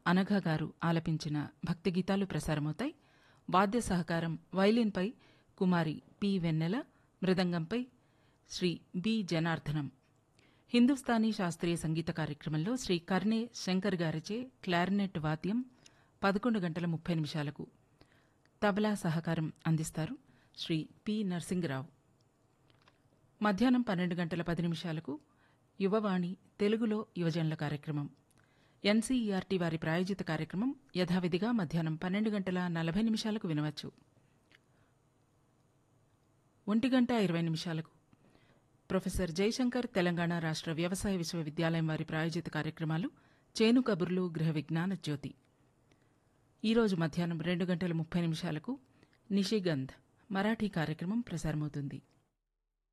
అనఘ గారు ఆలపించిన భక్తి గీతాలు ప్రసారమవుతాయి వాద్య సహకారం వైలిన్పై కుమారి పి వెన్నెల మృదంగంపై శ్రీ బి జనార్దనం హిందుస్థానీ శాస్త్రీయ సంగీత కార్యక్రమంలో శ్రీ కర్ణే శంకర్ గారిచే క్లారినెట్ వాద్యం పదకొండు గంటల ముప్పై నిమిషాలకు తబలా సహకారం అందిస్తారు శ్రీ పి నరసింగరావు మధ్యాహ్నం పన్నెండు గంటల పది నిమిషాలకు యువవాణి తెలుగులో యువజనుల కార్యక్రమం ఎన్సీఈఆర్టీ వారి ప్రాయోజిత కార్యక్రమం యథావిధిగా మధ్యాహ్నం పన్నెండు గంటల నలభై నిమిషాలకు వినవచ్చు ఒంటి గంట ఇరవై నిమిషాలకు ప్రొఫెసర్ జయశంకర్ తెలంగాణ రాష్ట్ర వ్యవసాయ విశ్వవిద్యాలయం వారి ప్రాయోజిత కార్యక్రమాలు చేను కబుర్లు గృహ విజ్ఞాన జ్యోతి ఈరోజు మధ్యాహ్నం రెండు గంటల ముప్పై నిమిషాలకు నిషిగంధ్ మరాఠీ కార్యక్రమం ప్రసారమవుతుంది